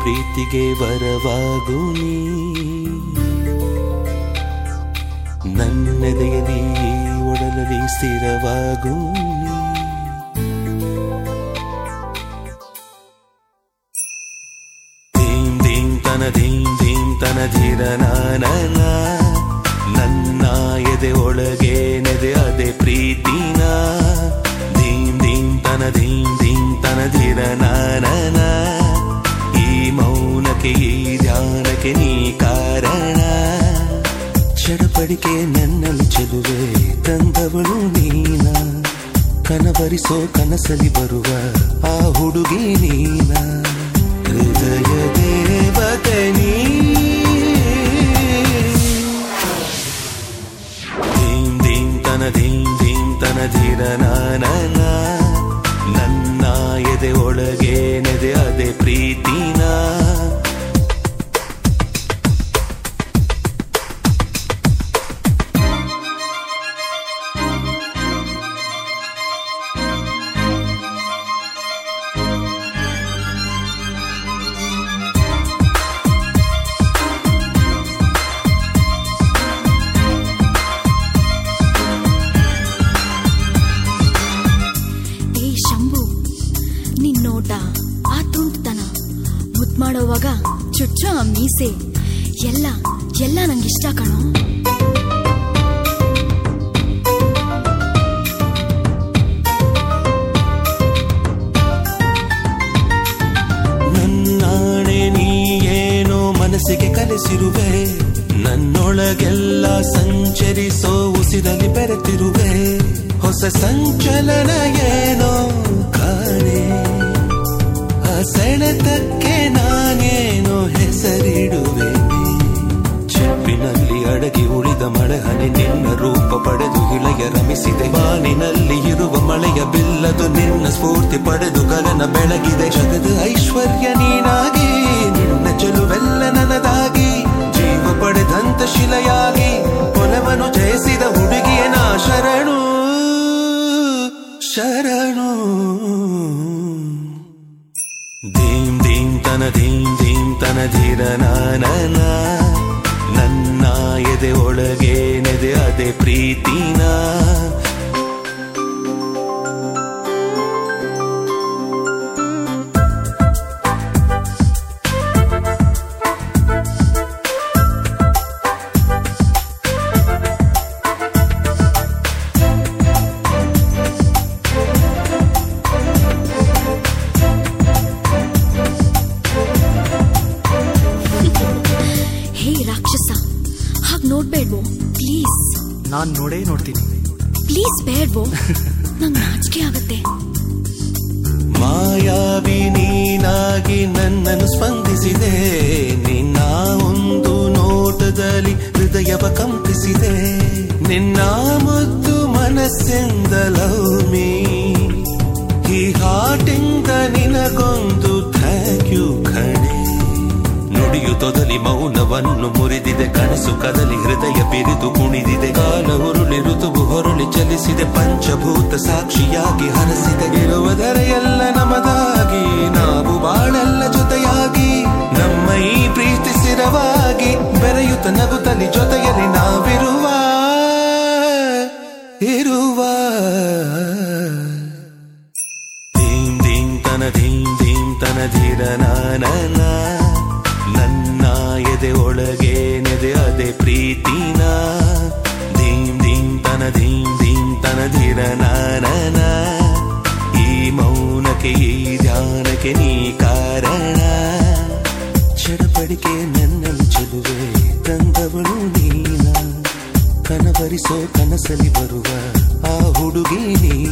ಪ್ರೀತಿಗೆ ವರವಾಗು ನೀ ನನ್ನೆದೆಯಲಿ ಈ ಒಡಲಲ್ಲಿ ಸ್ಥಿರವಾಗು ನೀ ಧೀಂ ಧೀಂ ತನ ಧೀಂ ಧೀಂ ತನ ಧೀರ ನಾನ ನನ್ನ ಎದೆ ಒಳಗೆ ನೆದೆ ಅದೆ ಪ್ರೀತಿನ ಧೀಂ ಧೀಂ ತನ ಧೀಂ ಧೀಂ ತನ ಧೀರ ನಾನ ಈ ಮೌನಕ್ಕೆ ಈ ಧ್ಯಾನಕ್ಕೆ ನೀ ಕಾರಣ ಚಡಪಡಿಕೆ ನನ್ನಲ್ಲಿ ಚೆಲುವೆ ತಂದವಳು ನೀನ ಕನವರಿಸೋ ಕನಸಲಿ ಬರುವ ಆ ಹುಡುಗಿ ನೀನ ಹೃದಯ ದೇವತೆ ನೀ ಧೀಂ ಧೀಂ ತನ ಧೀಂ ಧೀಂ ತನ ಧೀರ ನಾನ ನನ್ನ ಎದೆ ಒಳಗೆ ನೆದೆ ಅದೆ ಪ್ರೀತಿನ ಏ ಶಂಭು ನಿನ್ ನೋಟ ಆ ತುಂಟತನ ಮುದ್ ಮಾಡೋವಾಗ ಚುಚ್ಚೋ ಆ ಮೀಸೆ ಎಲ್ಲ ಎಲ್ಲ ನಂಗಿಷ್ಟ ಕಣೋ ನನ್ನಾಣೆ ನೀ ಏನೋ ಮನಸ್ಸಿಗೆ ಕಲಿಸಿರುವೆ ನನ್ನೊಳಗೆಲ್ಲ ಸಂಚರಿಸೋ ಉಸಿರಲ್ಲಿ ಬೆರೆತಿರುವೆ ಹೊಸ ಸಂಚಲನ ಏನೋ ಕಾಣೆ ಆ ಸೆಳೆತಕ್ಕೆ ನಾನೇನೋ ಹೆಸರಿಡುವೆ ಚೆಪ್ಪಿನಲ್ಲಿ ಅಡಗಿ ಉಳಿದ ಮಳೆಹನಿ ನಿನ್ನ ರೂಪ ಪಡೆದು ಇಳೆಯ ರಮಿಸಿದೆ ಬಾನಿನಲ್ಲಿ ಇರುವ ಮಳೆಯ ಬಿಲ್ಲದು ನಿನ್ನ ಸ್ಫೂರ್ತಿ ಪಡೆದು ಗಗನ ಬೆಳಗಿದೆ ಜಗದ ಐಶ್ವರ್ಯ ನೀನಾಗಿ ನಿನ್ನ ಚೆಲುವೆಲ್ಲ ನನದಾಗಿ ಜೀವ ಪಡೆದಂತ ಶಿಲೆಯಾಗಿ ಕೊಲವನ್ನು ಜಯಿಸಿದ ಹುಡುಗಿಯ ನಾ ಶರಣು ಶರಣು ಧೀಂ ಧೀಂ ತನ ಧೀಂ ಧೀಂ ತನ ಧೀರ ನಾನ ನನ್ನ ಎದೆ ಒಳಗೆ ನೆದೆ ಅದೆ ಪ್ರೀತಿನ ಹೇ ರಾಕ್ಷಸ ಹಾಗ್ ನೋಡ್ಬೇಡ್ವೋ ಪ್ಲೀಸ್ ನಾನ್ ನೋಡೇ ನೋಡ್ತೀನಿ ಪ್ಲೀಸ್ ಬೇಡ್ವೋ ನಂಗ್ ನಾಚಿಕೆ ಆಗತ್ತೆ ಮಾಯಾವಿ ನೀನಾಗಿ ನನ್ನನ್ನು ಸ್ಪಂದಿಸಿದೆ ನಿನ್ನ ಒಂದು ನೋಟದಲ್ಲಿ ಹೃದಯವ ಕಂಪಿಸಿದೆ ನಿನ್ನ ಮುದ್ದು ಮನಸ್ಸಿಂದ ಲವ್ ಮೀ ಈ ಹಾಟಿಂದ ನಿನಗೊಂದು ಥ್ಯಾಂಕ್ ಯು ಕಣೆ ನುಡಿಯು ತೊದಲಿ ಮೌನವನ್ನು ಮುರಿದಿದೆ ಕನಸು ಕದಲಿ ಹೃದಯ ಬಿರಿದು ಕುಣಿದಿದೆ ಕಾಲ ಉರುಳಿ ಋತುವು ಹೊರಳಿ ಚಲಿಸಿದೆ ಪಂಚಭೂತ ಸಾಕ್ಷಿಯಾಗಿ ಹರಸಿದೆ ಇರುವುದರ ಎಲ್ಲ ನಮದಾಗಿ ನಾವು ಬಾಳೆಲ್ಲ ಜೊತೆಯಾಗಿ ನಮ್ಮ ಈ ಪ್ರೀತಿ ಸ್ಥಿರವಾಗಿ ಬೆರೆಯುತ್ತ ನಗುತ್ತಲಿ ಜೊತೆಯಲ್ಲಿ ನಾವಿರುವ ಇರುವ ಧೀಂ ಧೀಂ ತನ ಧೀಂ ಧೀಂ ತನ ಧೀರ ನಾನ ನನ್ನ ಎದೆ ಒಳಗೆ ನೆದೆ ಅದೆ ಪ್ರೀತಿನ ಧೀಂ ಧೀಂ ತನ ಧೀಂ ಧೀಂ ತನ ಧೀರ ನಾನ ಈ ಮೌನಕ್ಕೆ ಈ ಧ್ಯಾನಕ್ಕೆ ನೀ ಕಾರಣ ಚಡಪಡಿಕೆ ನನ್ನಲ್ಲಿ ಚೆಲುವೆ ತಂದವಳು ನೀನ ಕನವರಿಸೋ ಕನಸಲಿ ಬರುವ ಆ ಹುಡುಗಿ ನೀನ